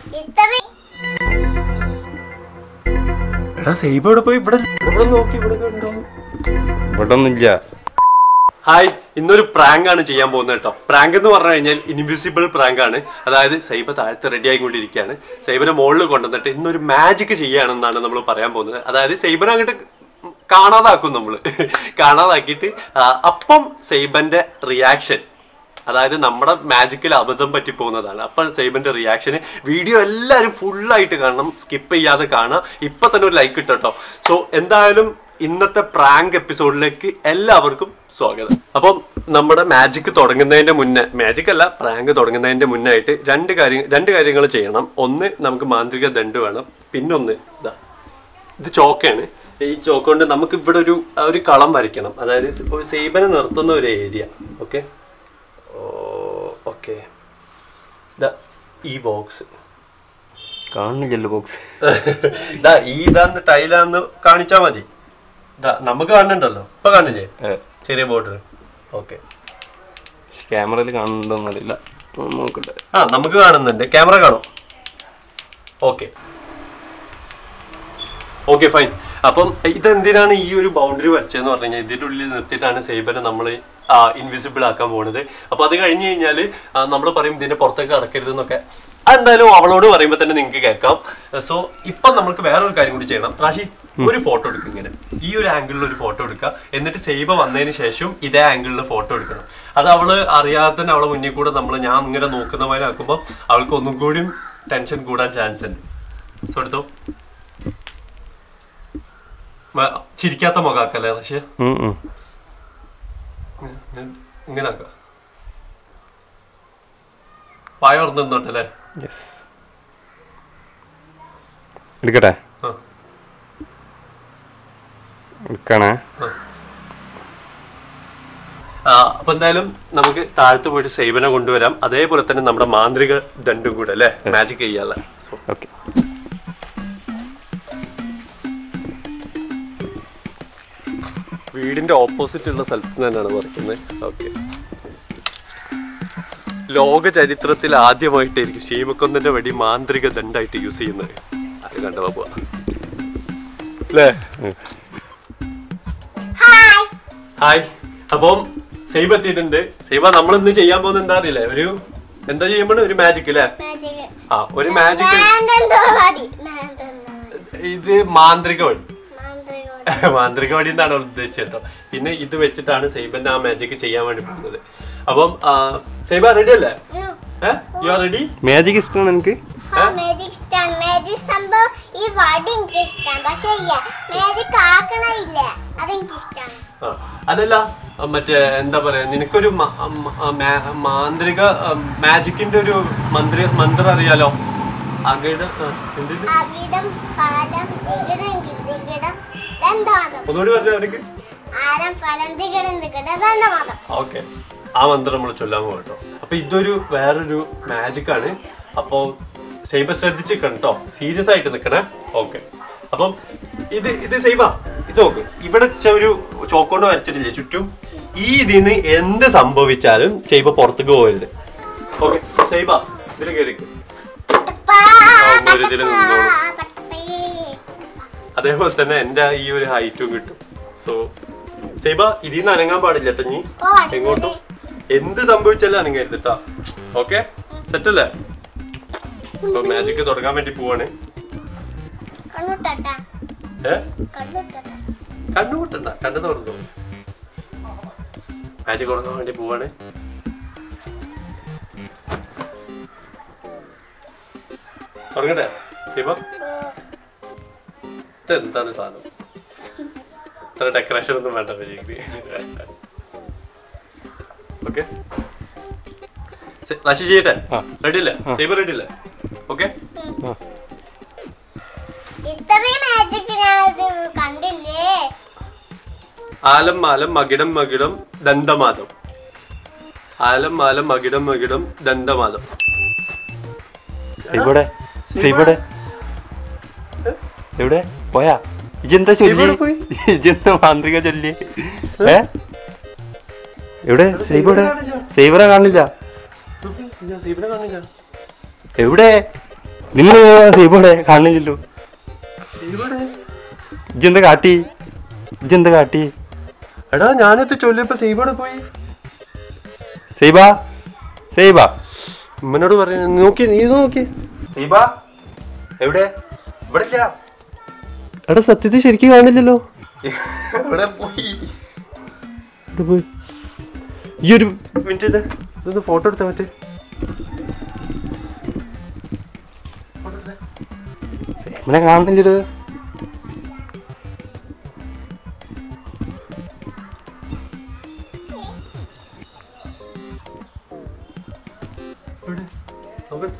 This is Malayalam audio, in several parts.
ഇത്രയും എടാ സൈബ ഇവിടെ പോയി ഇവിടെ ഇവിടെ നോക്കി ഇവിടെ കണ്ടോ ഇവിടെ ഒന്നുമില്ല ഹായ് ഇന്നൊരു പ്രാങ്ക് ആണ് ചെയ്യാൻ പോകുന്നത് കേട്ടോ പ്രാങ്ക് എന്ന് പറഞ്ഞു കഴിഞ്ഞാൽ ഇൻവിസിബിൾ പ്രാങ്ക് ആണ് അതായത് സൈബ താഴത്ത് റെഡി ആയിക്കൊണ്ടിരിക്കുകയാണ് സൈബനെ മുകളിൽ കൊണ്ടുവന്നിട്ട് ഇന്നൊരു മാജിക് ചെയ്യുകയാണെന്നാണ് നമ്മൾ പറയാൻ പോകുന്നത് അതായത് സൈബനെ അങ്ങോട്ട് കാണാതാക്കും നമ്മൾ കാണാതാക്കിയിട്ട് ആ, അപ്പം സൈബന്റെ റിയാക്ഷൻ അതായത് നമ്മുടെ മാജിക്കിൽ അബദ്ധം പറ്റി പോകുന്നതാണ് അപ്പം സൈബന്റെ റിയാക്ഷന് വീഡിയോ എല്ലാവരും ഫുള്ളായിട്ട് കാണണം സ്കിപ്പ് ചെയ്യാതെ കാണാം ഇപ്പൊ തന്നെ ഒരു ലൈക്ക് ഇട്ടോ സോ എന്തായാലും ഇന്നത്തെ പ്രാങ്ക് എപ്പിസോഡിലേക്ക് എല്ലാവർക്കും സ്വാഗതം അപ്പം നമ്മുടെ മാജിക് തുടങ്ങുന്നതിന്റെ മുന്നേ മാജിക് അല്ല പ്രാങ്ക് തുടങ്ങുന്നതിന്റെ മുന്നായിട്ട് രണ്ട് കാര്യം രണ്ട് കാര്യങ്ങൾ ചെയ്യണം ഒന്ന് നമുക്ക് മാന്ത്രിക ദണ്ട് വേണം പിന്നൊന്ന് ഇതാ ഇത് ചോക്കയാണ് ഈ ചോക്ക കൊണ്ട് നമുക്ക് ഇവിടെ ഒരു ഒരു കളം വരയ്ക്കണം അതായത് ഇപ്പോൾ സൈബനെ നിർത്തുന്ന ഒരു ഏരിയ ഓക്കെ ഓക്കെ ഈ ബോക്സ് കാണുന്നില്ലല്ലോ ബോക്സ് ഇതാ ഈ ഇതാന്ന് ടൈലാന്ന് കാണിച്ചാ മതി ഇതാ നമുക്ക് കാണുന്നുണ്ടല്ലോ ഇപ്പൊ കാണില്ലേ ചെറിയ ബോർഡർ ഓക്കെ ക്യാമറയിൽ കാണുന്നുണ്ടോന്നറിയില്ല ഒന്ന് നോക്കട്ടെ ആ നമുക്ക് കാണുന്നുണ്ട് ക്യാമറ കാണും ഓക്കെ ഓക്കെ ഫൈൻ അപ്പം ഇതെന്തിനാണ് ഈ ഒരു ബൗണ്ടറി വരച്ചതെന്ന് പറഞ്ഞു കഴിഞ്ഞാൽ ഇതിന്റെ ഉള്ളിൽ നിർത്തിയിട്ടാണ് സൈബനെ നമ്മൾ ഇൻവിസിബിൾ ആക്കാൻ പോകുന്നത് അപ്പൊ അത് കഴിഞ്ഞ് കഴിഞ്ഞാൽ നമ്മൾ പറയും ഇതിന്റെ പുറത്തേക്ക് കടക്കരുത് എന്നൊക്കെ എന്തായാലും അവളോട് പറയുമ്പോൾ തന്നെ നിങ്ങൾക്ക് കേൾക്കാം സോ ഇപ്പം നമുക്ക് വേറൊരു കാര്യം കൂടി ചെയ്യണം റാഷി ഒരു ഫോട്ടോ എടുക്കും ഇങ്ങനെ ഈ ഒരു ആംഗിളിൽ ഒരു ഫോട്ടോ എടുക്കുക എന്നിട്ട് സൈബ വന്നതിന് ശേഷം ഇതേ ആംഗിളിൽ ഫോട്ടോ എടുക്കണം അത് അവള് അറിയാതെ തന്നെ അവളെ മുന്നിൽ കൂടെ നമ്മൾ ഞാൻ ഇങ്ങനെ നോക്കുന്ന പോലെ ആക്കുമ്പോൾ അവൾക്ക് ഒന്നും കൂടി ടെൻഷൻ കൂടാൻ ചാൻസ് ഉണ്ട് സോ എടുത്തോ മ- ചിരിക്കാത്ത മുഖാക്കല്ലേ റഷ്യ ഉം, ഉം. ഇങ്ങനെ ആക്ക പായ ഓർന്നിന്നോട്ടല്ലേ Yes. എടുക്കട്ടെ ആ എടുക്കണേ ആ, അപ്പൊ എന്തായാലും നമുക്ക് താഴത്ത് പോയിട്ട് സേവന കൊണ്ടുവരാം അതേപോലെ തന്നെ നമ്മുടെ മാന്ത്രിക ദണ്ടും കൂടെ അല്ലേ മാജിക് ചെയ്യാനുള്ള സോ ഓക്കെ വീടിന്റെ ഓപ്പോസിറ്റ് ഉള്ള സ്ഥലത്ത് നിന്ന് തന്നെയാണ് പറിക്കുന്നത് ഓക്കെ ലോക ചരിത്രത്തിൽ ആദ്യമായിട്ടായിരിക്കും ശീമക്കൊന്നന്റെ വടി മാന്ത്രിക ദണ്ടായിട്ട് യൂസ് ചെയ്യുന്നത് അത് കണ്ടോ പോവാ അല്ലേ ഹായ് ഹായ് അപ്പം സൈബ എത്തിയിട്ടുണ്ട് സൈബ നമ്മൾ ഇന്ന് ചെയ്യാൻ പോകുന്നത് എന്താ അറിയില്ലേ ഒരു എന്താ ചെയ്യുമ്പോൾ ഒരു മാജിക് അല്ലേ മാജിക് ആ ഒരു മാജിക് മാന്തന്തോ മതി മാന്തന്തോ ഇത് മാന്ത്രിക വടി മാന്തന്തോ മാന്ത്രിക വടി എന്നാണ് അവൾ ഉദ്ദേശിച്ചത് കേട്ടോ പിന്നെ ഇത് വെച്ചിട്ടാണ് സൈബന്റെ ആ മാജിക് ചെയ്യാൻ വേണ്ടി പോകുന്നത് അപ്പം ആ, സൈബ റെഡി അല്ലേ യു ആർ റെഡി മാജിക് ഇഷ്ടമാണ് എനിക്ക് മാജിക് ഇഷ്ടമാണ് മാജിക് സംഭവം ഈ വടി എനിക്ക് ഇഷ്ടമാണ് പക്ഷെ മാജിക് ആക്കണില്ല അതെനിക്ക് ഇഷ്ടമാണ് ആ അതല്ല ആ, മറ്റേ എന്താ പറയാ നിനക്കൊരു മ- മ- ആ, മാ- മാന്ത്രിക മാജിക്കിന്റെ ഒരു മന്ത്രി മന്ത്രം അറിയാലോ അകയുടെ ആ, എന്തിത് അവിടം പാലം ദിഗടം ദിഗടം ദന്തമാതം ഒന്നുകൂടി പറഞ്ഞ അവർക്ക് ആരം ഫലം ദിഗടം ദിഗടം ദന്തമാതം ഓക്കെ ആ മന്ത്രം നമ്മൾ ചൊല്ലാൻ പോകും കേട്ടോ അപ്പൊ ഇതൊരു വേറൊരു മാജിക് ആണ് അപ്പോ സൈബ ശ്രദ്ധിച്ചിരിക്കണം കേട്ടോ സീരിയസ് ആയിട്ട് നിൽക്കണേ ഓക്കെ അപ്പം ഇത് ഇത് സൈബ ഇത് നോക്ക് ഇവിടെ ചെ- ഒരു ചോക്കോണ്ട് വരച്ചിട്ടില്ലേ ചുറ്റും ഈ ഇതിന്ന് എന്ത് സംഭവിച്ചാലും സൈബ പുറത്തേക്ക് പോകരുത് ഓക്കെ സൈബ ഇതിൽ കയറിക്ക് ഒരു ഇതില് നിന്നോളൂ. അതേപോലെ തന്നെ എന്റെ ഈ ഒരു ഹൈറ്റും കിട്ടും സോ സൈബ ഇതിൽ നിന്ന് അനങ്ങാൻ പാടില്ല കേട്ടോ നീ ഓ, അടിപൊളി. എങ്ങോട്ടും എന്ത് സംഭവിച്ചാലും അനങ്ങരുത് കേട്ടോ ഓക്കെ സെറ്റ് അല്ലേ അപ്പൊ മാജിക് തുടങ്ങാൻ വേണ്ടി പോവാണ് കണ്ണുട്ടട്ടാ ഏ കണ്ണുട്ടട്ടാ കണ്ണു കൂട്ടണ്ട കണ്ണു തുറന്നു മാജിക് തുടങ്ങാൻ വേണ്ടി പോവാണ് തുടങ്ങട്ടെ സൈബ ഇത് എന്താണ് സാധനം ഇത്ര ഡെക്കറേഷൻ ഒന്നും വേണ്ട പരിചയ ഓക്കെ റഷി ചെയ്യട്ടെ ആ. റെഡി അല്ലേ സൈബർ റെഡി അല്ലേ ഓക്കെ ആ ഇത്രയും മാജിക് ഞാൻ ഇത് കണ്ടില്ലേ ആലം മാലം മകിടം മകിടം ദന്തമാദം ആലം മാലം മകിടം മകിടം ദന്തമാദം ഇവിടെ ഇവിടെ എവിടെ പോയാ ഇജെന്താ ചൊല്ലി ഇവിടെ പോയി. ഇജെന്താ മാന്ത്രിക ചൊല്ലി ഏ എവിടെ സൈബടെ സൈബറെ കാണില്ല സൈബിനെ കാണില്ല എവിടെ നിങ്ങൾ സൈബോടെ കാണില്ലല്ലോ ഇവിടെ ഇജെന്താ കാട്ടി ഇജെന്താ കാട്ടി എടാ ഞാനത് ചൊല്ലിയപ്പോ സൈബോടെ പോയി സൈബ സൈബ ഉമ്മനോട് പറയാ നോക്കി നീ ഇത് നോക്കി സൈബ എവിടെ ഇവിടെ ഇല്ല എടാ സത്യത്തിൽ ശരിക്കും കാണില്ലല്ലോ എവിടെ പോയി ഇവിടെ പോയി ഈ ഒരു മിനിറ്റ് ഇതാ. ഇതൊന്ന് ഫോട്ടോ എടുത്താ മറ്റേ ഇവനെ കാണുന്നില്ലത് എവിടെ? നോക്ക്.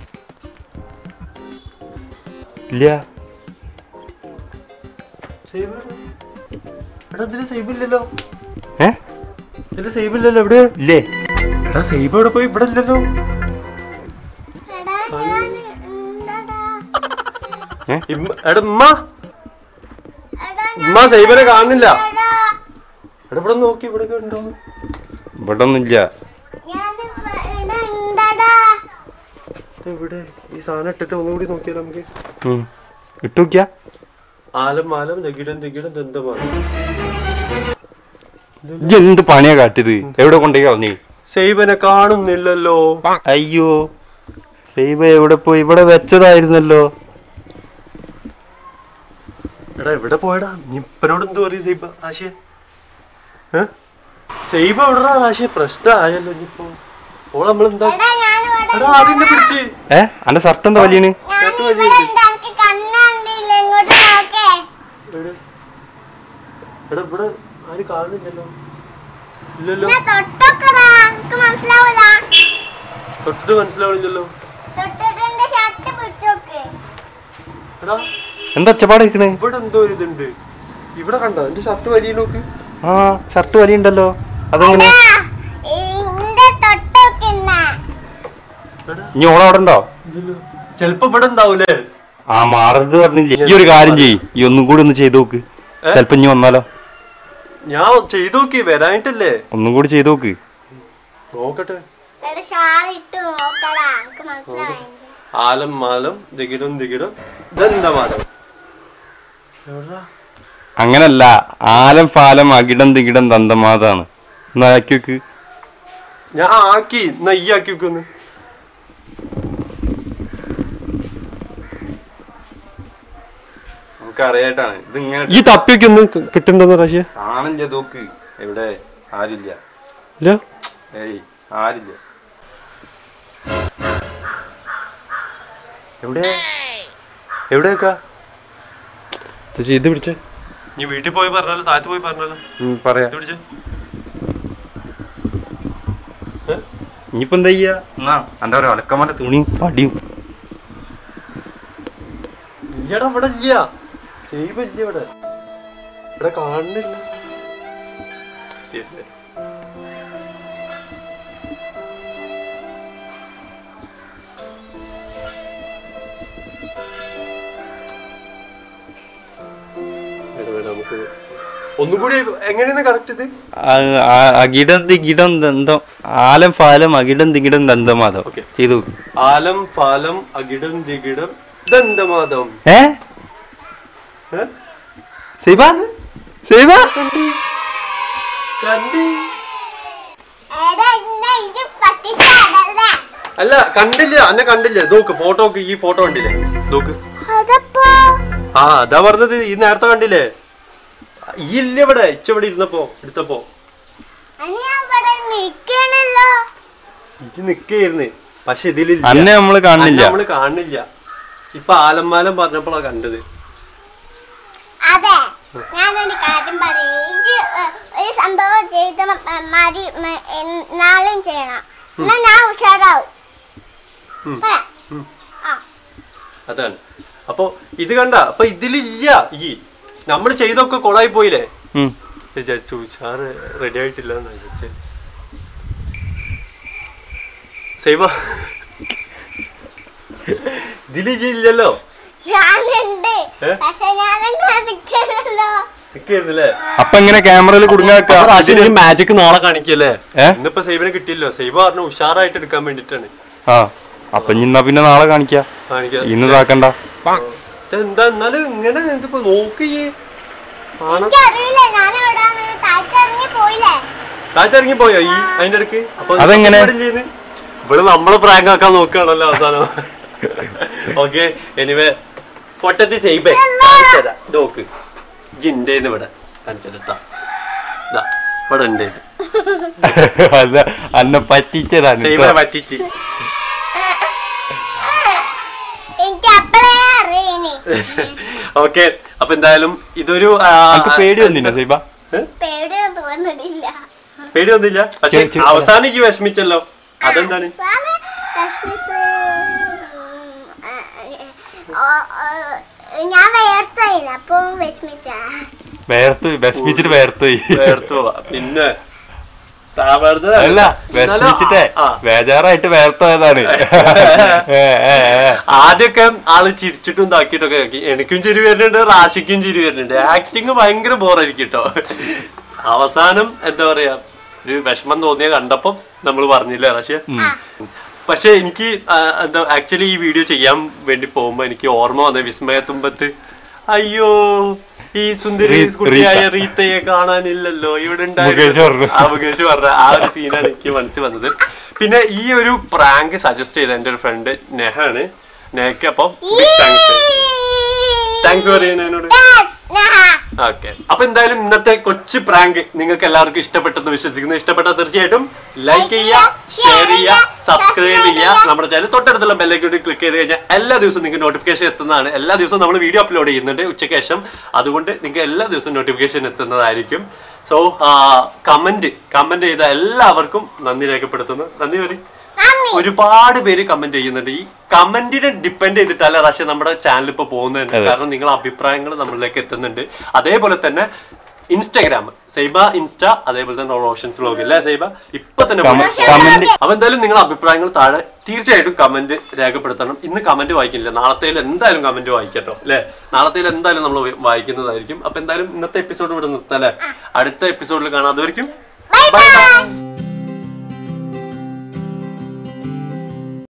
ഇല്ല സൈബ് എവിടെ? എടാ ഇതില് സൈബ് ഇല്ലല്ലോ ഏ ഇതില് സൈബ് ഇല്ലല്ലോ എവിടെ ഇല്ലേ എടാ സൈബ് എവിടെ പോയി ഇവിടെ ഇല്ലല്ലോ എടാ ഞാൻ എന്താടാ ഏ ഇമ്മ- എടാ ഉമ്മ എടാ ഉമ്മ സൈബിനെ കാണുന്നില്ല എടാ എടാ ഇവിടെ നോക്കി ഇവിടെ ഉണ്ടോ ഇവിടെ ഒന്നുമില്ല ഞാൻ ഇവിടെ ഉണ്ടടാ ഇവിടെ ഈ സാധനം ഇട്ടിട്ട് ഒന്നുകൂടി നോക്കിയാലോ നമുക്ക് ഉം. ഇട്ടു നോക്കിയാ ആലം ആലം നെഗിടം നെഗിടം ദന്തമാണ് ഇജ്ജ് എന്ത് പണിയാ കാട്ടിയത് എവിടെ കൊണ്ടേ കളഞ്ഞു സൈബനെ കാണുന്നില്ലല്ലോ അയ്യോ സൈബ എവിടെ പോയി ഇവിടെ വെച്ചതായിരുന്നല്ലോ എടാ എവിടെ പോയടാ നീ ഇപ്പനോട് എന്ത് പറയും സൈബ ആശയ സൈബ എവിടാ ആശയ പ്രശ്നമായല്ലോ ഇനിയിപ്പോ ഓൾ നമ്മളെന്താ എടാ ഞാൻ ഇവിടെ എടാ ആദ്യം പിടിച്ച് ഏ അന്റെ ഷർട്ട് എന്താ വലിയന് ഞാൻ ഇവിടെ ഉണ്ട് എനിക്ക് കണ്ണുണ്ടില്ല ഇങ്ങോട്ട് നോക്കേ എവിടെ? എടാ ഇവിടെ ആരും കാണുന്നില്ലല്ലോ ഇല്ലല്ലോ ഞാൻ തൊട്ടൊക്കെടാ എനിക്ക് മനസ്സിലാവൂല തൊട്ടിട്ട് മനസ്സിലാവണില്ലല്ലോ തൊട്ടിട്ട് എന്റെ ഷർട്ട് പിടിച്ചോക്ക് എടാ എന്താ ഒച്ചപ്പാട് നിൽക്കണേ ഇവിടെ എന്തോ ഒരു ഇതുണ്ട് ഇവിടെ കണ്ടോ എന്റെ ഷർട്ട് വലിയ നോക്ക് ആ ഷർട്ട് വലിയുണ്ടല്ലോ അതെങ്ങനെ എടാ, ഇന്റെ തൊട്ടൊക്കെ എന്നാ എടാ ഇനി ഓളം അവിടെ ഉണ്ടോ ഇല്ലല്ലോ ചെലപ്പോ ഇവിടെ ഉണ്ടാവൂലേ ആ മാറരുത് പറഞ്ഞില്ലേ ഈ ഒരു കാര്യം ചെയ്യ് ഈ ഒന്നും കൂടി ഒന്ന് ചെയ്തു നോക്ക് ഏ? ചെലപ്പോ ഇനി വന്നാലോ ഞാൻ ചെയ്തു നോക്കി വരാനായിട്ടല്ലേ ഒന്നും കൂടി ചെയ്തു നോക്ക് നോക്കട്ടെ എടാ ഷാൾ ഇട്ട് നോക്കടാ എനിക്ക് മനസ്സിലായി ആലം മാലം ദിഗിടം ദിഗിടം ഇതെന്താ മാലം എവിടാ അങ്ങനല്ല ആലം ഫാലം അകിടം തികിടം ദന്തമാതാണ് എന്നാ ആക്കി വെക്ക് ഞാൻ ആക്കി എന്നാ ഈ ആക്കി വെക്കൊന്ന് നമുക്ക് അറിയായിട്ടാണ് ഇത് ഇങ്ങനെ ഈ തപ്പി വെക്കൊന്ന് കിട്ടുന്നുണ്ടോന്ന് പ്രാവശ്യ കാണും ചെയ്തോക്ക് എവിടെ ആരില്ല ഇല്ല ഏയ് ആരില്ല എവിടെ എവിടെ വെക്കാ പക്ഷെ ഇത് പിടിച്ചേ നീ വീട്ടിൽ പോയി പറഞ്ഞാലോ താഴത്ത് പോയി പറഞ്ഞാലോ പറയാ ഇത് പിടിച്ചേ ഇനിയിപ്പോ എന്താ ചെയ്യാ എന്നാ എന്റെ ഒരു അലക്കമാന്റെ തുണിയും പടിയും ഇയ്യടാ ഇവിടെ ഇല്ല സേവ് ഇല്ല ഇവിടെ ഇവിടെ കാണുന്നില്ല ഇല്ലേ? വേണ്ട, വേണ്ട, നമുക്ക് ഒന്നും കൂടി എങ്ങനെയാണ് കറക്റ്റ് ഇത് അകിടം തികിടം ദന്തം ആലം ഫാലം അകിടം തികിടം ദന്തമാധം Okay. ചെയ്തു നോക്ക് ആലം ഫാലം അകിടം ദികിടം ദന്തമാദം ഏ ഏ? സൈബ സൈബ കണ്ടി കണ്ടി എടാ ഇന്നെ ഇത് പറ്റിച്ചടല്ലേ അല്ല കണ്ടില്ല അന്നെ കണ്ടില്ല നോക്ക് ഫോട്ടോ ഈ ഫോട്ടോ കണ്ടില്ലേ നോക്ക് അതപ്പോ ആ അതാ പറഞ്ഞത് ഈ നേരത്തെ കണ്ടില്ലേ ഈ ഇല്ല ഇവിടെ ഇച്ച ഇവിടെ ഇരുന്നപ്പോ എടുത്തപ്പോ അനി ഞാൻ ഇവിടെ നിക്കണല്ലോ ഇച്ച് നിക്കായിരുന്നു പക്ഷെ ഇതിലില്ല അന്നെ നമ്മള് കാണുന്നില്ല അന്നെ നമ്മള് കാണുന്നില്ല ഇപ്പൊ ആലമ്മാലം പറഞ്ഞപ്പോഴാ കണ്ടത് അതെ ഞാനൊരു കാര്യം പറയും ഇത് ഏ, ഒരു സംഭവം ചെയ്ത മ- മതി മ- എൻ- നാളെയും ചെയ്യണം എന്നാ ഞാൻ ഉഷാറാവും ഉം. പറ. ഉം. ആ അതാണ് അപ്പൊ ഇത് കണ്ട അപ്പൊ ഇതിലില്ല ഈ നമ്മൾ ചെയ്തൊക്കെ കൊളായി പോയില്ലേ ഉം. വിചാരിച്ചു ഉഷാറ് റെഡി ആയിട്ടില്ല എന്ന് വിചാരിച്ചു സൈബ ഇതില് ഇല്ലല്ലോ ഞാനുണ്ട് ഏ? പക്ഷെ ഞാനങ്ങനെ നിക്കണല്ലോ നിക്കായിരുന്നല്ലേ അപ്പൊ എങ്ങനെ ക്യാമറയിൽ കുടുങ്ങാക്ക മാജിക് നാളെ കാണിക്കല്ലേ ഏ? ഇന്നിപ്പോ സൈബിനെ കിട്ടിയല്ലോ സൈബ പറഞ്ഞു ഉഷാറായിട്ട് എടുക്കാൻ വേണ്ടിട്ടാണ് ആ അപ്പൊ ഇനി എന്നാ പിന്നെ നാളെ കാണിക്ക ആ കാണിക്കാം ഇന്ന് താക്കണ്ട എന്താ എന്നാലും ഇങ്ങനെ ഇതിപ്പോ നോക്കിയേ ആണ് എനിക്കറിയില്ല ഞാൻ എവിടാന്ന് താഴ്ത്തി ഇറങ്ങി പോയില്ലേ കാറ്റിറങ്ങി പോയോ ഈ അതിന്റെ ഇടയ്ക്ക് അപ്പൊ അതെങ്ങനെ? ഇവിടെ ചെയ്യുന്നെ? ഇവിടെ നമ്മളെ പ്രാങ്ക് ആക്കാൻ നോക്കുകയാണല്ലോ അവസാനം ഓക്കെ എനിവേ പൊട്ടത്തി സൈബേ കാണിച്ചുതരാം നോക്ക് ജിണ്ടേന്ന് ഇവിടെ കാണിച്ചെടുത്താ ഇതാ ഇവിടെ ഉണ്ട് അല്ല അന്നെ പറ്റിച്ചതാണ് സൈബ കേട്ടോ. പറ്റിച്ച് എനിക്ക് അപ്പളേ അറിയണേ ഓക്കെ അപ്പൊ എന്തായാലും ഇതൊരു ആ, അനക്ക് പേടി വന്നില്ല സൈബ ഏ? പേടിയൊന്നും തോന്നണില്ല പേടി വന്നില്ല പക്ഷെ ചെ- ചെ- അവസാനം എനിക്ക് വിഷമിച്ചല്ലോ അതെന്താണ് സാറ് വിഷമിച്ച് ഉം, ആ, ആ, ആ, ഞാൻ വേർത്തായിരുന്നു അപ്പൊ വിഷമിച്ച വേർത്ത് വിഷമിച്ചിട്ട് വേർത്തുപോയി വേർത്തു പോവാ. പിന്നെ താ വെറുതെ അല്ല വിഷമിച്ചിട്ടേ ആ. ബേജാറായിട്ട് വേർത്തോയതാണ് ഏ, ഏ, ഏ. ആദ്യമൊക്കെ ആള് ചിരിച്ചിട്ടും ഇതാക്കിയിട്ടൊക്കെ ആക്കി. എനിക്കും ചിരി വരുന്നുണ്ട് റാഷിക്കും ചിരി വരുന്നുണ്ട് ആക്ടിങ് ഭയങ്കര ബോറായിരിക്കും കേട്ടോ അവസാനം എന്താ പറയാ ഒരു വിഷമം തോന്നിയ കണ്ടപ്പം നമ്മൾ പറഞ്ഞില്ലേ റാഷിയ പക്ഷെ എനിക്ക് ആ, എന്താ ആക്ച്വലി ഈ വീഡിയോ ചെയ്യാൻ വേണ്ടി പോകുമ്പോ എനിക്ക് ഓർമ്മ വന്ന വിസ്മയത്തുമ്പത്ത് അയ്യോ ഈ സുന്ദരി റീ- കുട്ടിയായ റീത്ത. റീത്തയെ കാണാനില്ലല്ലോ ഇവിടെ മുകേഷ് പറഞ്ഞു. ആ മുകേഷ് പറഞ്ഞ ആ ഒരു സീനാണ് എനിക്ക് മനസ്സിൽ വന്നത് പിന്നെ ഈ ഒരു പ്രാങ്ക് സജസ്റ്റ് ചെയ്ത എന്റെ ഒരു ഫ്രണ്ട് നെഹാണ് നെഹയ്ക്ക് അപ്പം താങ്ക്സ് താങ്ക്സ് പറയുന്നതിനോട് ഓക്കെ അപ്പൊ എന്തായാലും ഇന്നത്തെ കൊച്ചു പ്രാങ്ക് നിങ്ങൾക്ക് എല്ലാവർക്കും ഇഷ്ടപ്പെട്ടെന്ന് വിശ്വസിക്കുന്നു ഇഷ്ടപ്പെട്ട തീർച്ചയായിട്ടും ലൈക്ക് ചെയ്യുക ഷെയർ ചെയ്യുക സബ്സ്ക്രൈബ് ചെയ്യുക നമ്മുടെ ചാനൽ തൊട്ടടുത്തുള്ള ബെല്ലൈക്കോട്ട് ക്ലിക്ക് ചെയ്ത് കഴിഞ്ഞാൽ എല്ലാ ദിവസവും നിങ്ങൾക്ക് നോട്ടിഫിക്കേഷൻ എത്തുന്നതാണ് എല്ലാ ദിവസവും നമ്മൾ വീഡിയോ അപ്ലോഡ് ചെയ്യുന്നുണ്ട് ഉച്ചയ്ക്ക് ശേഷം അതുകൊണ്ട് നിങ്ങൾക്ക് എല്ലാ ദിവസവും നോട്ടിഫിക്കേഷൻ എത്തുന്നതായിരിക്കും സോ കമന്റ് കമന്റ് ചെയ്ത എല്ലാവർക്കും നന്ദി രേഖപ്പെടുത്തുന്നു നന്ദി പറയും നന്ദി ഒരുപാട് പേര് കമന്റ് ചെയ്യുന്നുണ്ട് ഈ കമന്റിനെ ഡിപ്പെൻഡ് ചെയ്തിട്ടല്ല പക്ഷെ നമ്മുടെ ചാനൽ ഇപ്പൊ പോകുന്നത് അതെ. കാരണം നിങ്ങളെ അഭിപ്രായങ്ങൾ നമ്മളിലേക്ക് എത്തുന്നുണ്ട് അതേപോലെ തന്നെ ഇൻസ്റ്റാഗ്രാം സൈബ ഇൻസ്റ്റ അതേപോലെ തന്നെ റോഷൻസ് വ്ലോഗ് അല്ലേ സൈബ ഇപ്പൊ തന്നെ കമ- പോയി. കമന്റ് അപ്പൊ എന്തായാലും നിങ്ങളുടെ അഭിപ്രായങ്ങൾ താഴെ തീർച്ചയായിട്ടും കമന്റ് രേഖപ്പെടുത്തണം ഇന്ന് കമന്റ് വായിക്കില്ല നാളത്തേൽ എന്തായാലും കമന്റ് വായിക്കട്ടോ അല്ലെ നാളത്തേൽ എന്തായാലും നമ്മൾ വായിക്കുന്നതായിരിക്കും അപ്പൊ എന്തായാലും ഇന്നത്തെ എപ്പിസോഡ് ഇവിടെ നിർത്താം അല്ലെ അടുത്ത എപ്പിസോഡിൽ കാണാം അതുവരെയും ബൈ ബൈ ബൈ ബൈ